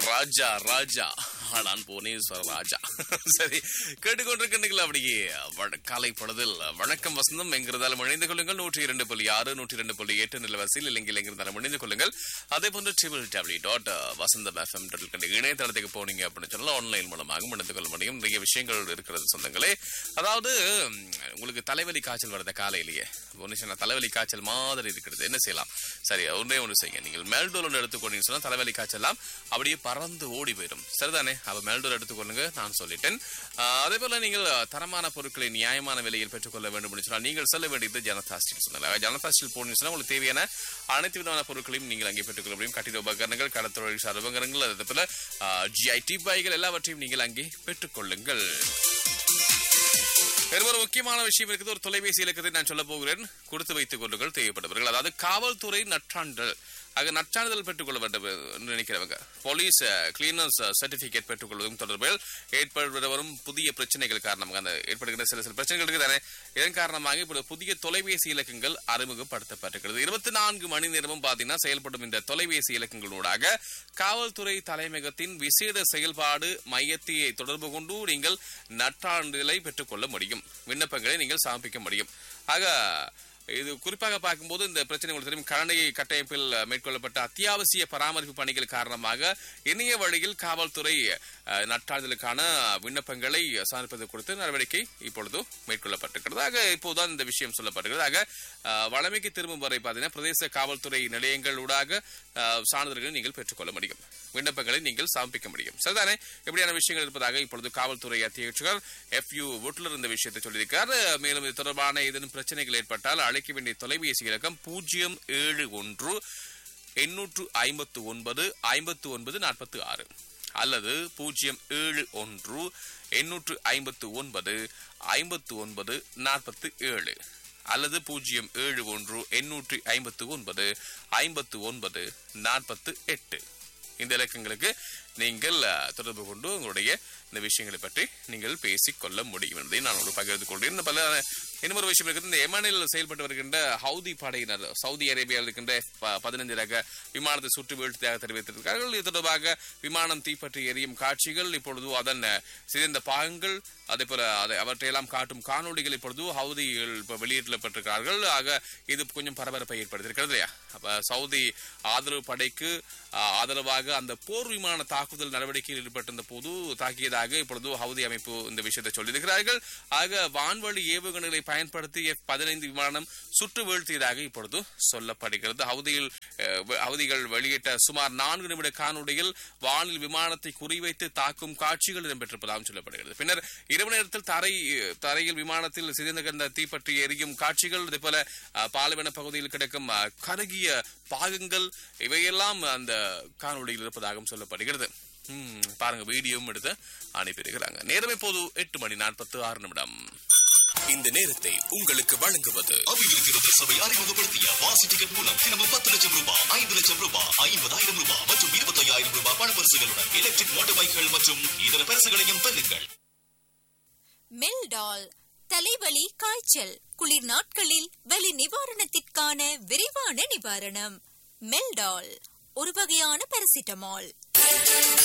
ராஜா ராஜா ஆனான் புவனேஸ்வர ராஜா சரி கேட்டுக்கொண்டிருக்கின்றீர்கள் அப்படியே வண- காலை பொழுதில் வணக்கம் வசந்தம் எங்கிருந்தாலும் இணைந்து கொள்ளுங்கள் நூற்றி இரண்டு புள்ளி ஆறு நூற்றி இரண்டு புள்ளி எட்டு நிலவரசில் இல்லைங்கில் எங்கிருந்தாலும் இணைந்து கொள்ளுங்கள் அதே போன்று triple W dot Vasantham FM dot இணையதளத்துக்கு போனீங்க அப்படின்னு சொன்னால் ஆன்லைன் மூலமாக இணைந்து கொள்ள முடியும் நிறைய விஷயங்கள் இருக்கிறது சொந்தங்களே அதாவது உம், உங்களுக்கு தலைவலி காய்ச்சல் வருது காலையிலேயே ஒன்று சொன்ன தலைவலி காய்ச்சல் மாதிரி இருக்கிறது என்ன செய்யலாம் சரி ஒன்றே ஒன்று செய்யுங்க நீங்கள் மேல்டோல் ஒன்று எடுத்துக்கொண்டீங்கன்னு சொன்னா தலைவலி காய்ச்சலாம் அப்படியே பறந்து ஓடி போயிடும் சரிதானே அப்ப மேல்டோல் எடுத்துக்கொள்ளுங்க நான் சொல்லிட்டேன் ஆஹ், அதே போல நீங்கள் தரமான பொருட்களை நியாயமான விலையில் பெற்றுக்கொள்ள வேண்டும் என்று சொன்னால் நீங்கள் செல்ல வேண்டியது ஜனதா ஸ்டீல் சொன்னாங்க ஜனதா ஸ்டீல் போனீங்கன்னு சொன்னா உங்களுக்கு தேவையான அனைத்து விதமான பொருட்களையும் நீங்கள் அங்கே பெற்றுக்கொள்ள முடியும் கட்டிட உபகரணங்கள் கடத்தொழில் சார் உபகரணங்கள் அதே போல ஜிஐடி பைகள் எல்லாவற்றையும் நீங்கள் அங்கே பெற்றுக்கொள்ளுங்கள் வேறு ஒரு முக்கியமான விஷயம் இருக்குது ஒரு தொலைபேசி இலக்கத்தை நான் சொல்ல போகிறேன் கொடுத்து வைத்துக் கொள்ளுங்கள் தேவைப்படுபவர்கள் அதாவது காவல்துறை நற்றாண்டல் ஆக நற்சான்றிதழ் பெற்றுக்கொள்ள வேண்டும் என்று நினைக்கிறவங்க போலீஸ் கிளீனர்ஸ் சர்டிபிகேட் பெற்றுக்கொள்வதும் தொடர்பில் ஏற்படுகிற வரும் புதிய பிரச்சனைகள் காரணமாக அந்த ஏற்படுகிற சில சில பிரச்சனைகள் இருக்குதானே இதன் காரணமாக இப்போது புதிய தொலைபேசி இலக்கங்கள் அறிமுகப்படுத்தப்பட்டிருக்கிறது இருபத்தி நான்கு மணி நேரமும் பார்த்தீங்கன்னா செயல்படும் இந்த தொலைபேசி இலக்கங்களூடாக காவல்துறை தலைமையகத்தின் விசேட செயல்பாடு மையத்தை தொடர்பு கொண்டு நீங்கள் நற்றாண்டுகளை பெற்றுக்கொள்ள முடியும் விண்ணப்பங்களை நீங்கள் சமர்ப்பிக்க முடியும் ஆக இது குறிப்பாக பார்க்கும்போது இந்த பிரச்சனை உங்களுக்கு தெரியும் கரணை கட்டமைப்பில் மேற்கொள்ளப்பட்ட அத்தியாவசிய பராமரிப்பு பணிகள் காரணமாக இணைய வழியில் காவல்துறை அஹ், நற்றாண்டுதலுக்கான விண்ணப்பங்களை சமர்ப்பது குறித்து நடவடிக்கை இப்பொழுது மேற்கொள்ளப்பட்டிருக்கிறது ஆக இப்போதுதான் இந்த விஷயம் சொல்லப்பட்டிருக்கிறது ஆக அஹ், வழமைக்கு திரும்பும் வரை பார்த்தீங்கன்னா பிரதேச காவல்துறை நிலையங்களூடாக அஹ், சான்றிதழ்களை நீங்கள் பெற்றுக்கொள்ள முடியும் விண்ணப்பங்களை நீங்கள் சமர்ப்பிக்க முடியும் சரிதானே இப்படியான விஷயங்கள் இருப்பதாக இப்பொழுது காவல்துறை அத்தியட்சகர் எஃப் யூ வுட்லர் இந்த விஷயத்தை சொல்லியிருக்கார் மேலும் இது தொடர்பான ஏதேனும் பிரச்சனைகள் ஏற்பட்டால் அழைக்க வேண்டிய தொலைபேசி இலக்கம் பூஜ்ஜியம் ஏழு ஒன்று எண்ணூற்று ஐம்பத்து ஒன்பது ஐம்பத்து ஒன்பது நாற்பத்து ஆறு அல்லது பூஜ்ஜியம் ஏழு ஒன்று எண்ணூற்று ஐம்பத்து ஒன்பது ஐம்பத்து ஒன்பது நாற்பத்து ஏழு அல்லது பூஜ்ஜியம் ஏழு ஒன்று எண்ணூற்றி ஐம்பத்து ஒன்பது ஐம்பத்து ஒன்பது நாற்பத்து எட்டு இந்த இலக்கங்களுக்கு நீங்கள் அஹ், தொடர்பு கொண்டு உங்களுடைய இந்த விஷயங்களை பற்றி நீங்கள் பேசிக் கொள்ள முடியும் என்பதை நான் ஒரு பகிர்ந்து கொள்கிறேன் இன்னும் பல இன்னும் ஒரு விஷயம் இருக்குது இந்த எமனில் செயல்பட்டு வருகின்ற ஹவுதி படையினர் சவுதி அரேபியாவில் இருக்கின்ற ப- பதினைந்து ரக விமானத்தை சுட்டு வீழ்த்தியாக தெரிவித்திருக்கிறார்கள் இது தொடர்பாக விமானம் தீப்பற்றி எரியும் காட்சிகள் இப்பொழுது அதன் அஹ், சிதைந்த பாகங்கள் அதே போல அதை அவற்றையெல்லாம் காட்டும் காணொளிகள் இப்பொழுது ஹவுதிகள் இப்ப வெளியிடப்பட்டிருக்கிறார்கள் ஆக இது கொஞ்சம் பரபரப்பை ஏற்படுத்தியிருக்கிறது இல்லையா அப்ப சவுதி ஆதரவு படைக்கு ஆஹ், ஆதரவாக அந்த போர் விமான தாக்குதல் நடவடிக்கையில் ஈடுபட்டிருந்த போது தாக்கியதாக இப்பொழுது ஹவுதி அமைப்பு இந்த விஷயத்தை சொல்லியிருக்கிறார்கள் ஆக வான்வழி ஏவுகணைகளை பயன்படுத்தி எஃப் பதினைந்து விமானம் சுட்டு வீழ்த்தியதாக இப்பொழுது சொல்லப்படுகிறது ஹவுதியில் அஹ், வெ- ஹவுதிகள் வெளியிட்ட சுமார் நான்கு நிமிட காணொளியில் வானில் விமானத்தை குறிவைத்து தாக்கும் காட்சிகள் இடம்பெற்றிருப்பதாகவும் சொல்லப்படுகிறது பின்னர் இரவு நேரத்தில் தரை தரையில் விமானத்தில் சிதைந்து கிடந்த தீப்பற்றி எரியும் காட்சிகள் அதே போல அஹ், பாலைவன பகுதியில் கிடக்கும் அஹ், கருகிய பாகங்கள் இவையெல்லாம் அந்த காணொளியில் இருப்பதாகவும் சொல்லப்படுகிறது ம், பாருங்க வீடியோவும் எடுத்து அனுப்பியிருக்கிறாங்க நேரம் இப்போது எட்டு மணி நாற்பத்தி ஆறு நிமிடம் இந்த நேரத்தை உங்களுக்கு வழங்குவது அபிவிருத்தி சபை அறிமுகப்படுத்திய வாசி டிக்கெட் மூலம் தினமும் பத்து லட்சம் ரூபாய் ஐந்து லட்சம் ரூபாய் ஐம்பதாயிரம் ரூபாய் மற்றும் இருபத்தையாயிரம் ரூபாய் பணப்பரிசுகளுடன் எலக்ட்ரிக் மோட்டார் பைக்குகள் மற்றும் இதர பரிசுகளையும் பெறுங்கள் மெல்டால் தலைவலி காய்ச்சல் குளிர் நாட்களில் வலி நிவாரணத்திற்கான விரைவான நிவாரணம் மெல்டால் ஒரு வகையான பாராசிட்டமால்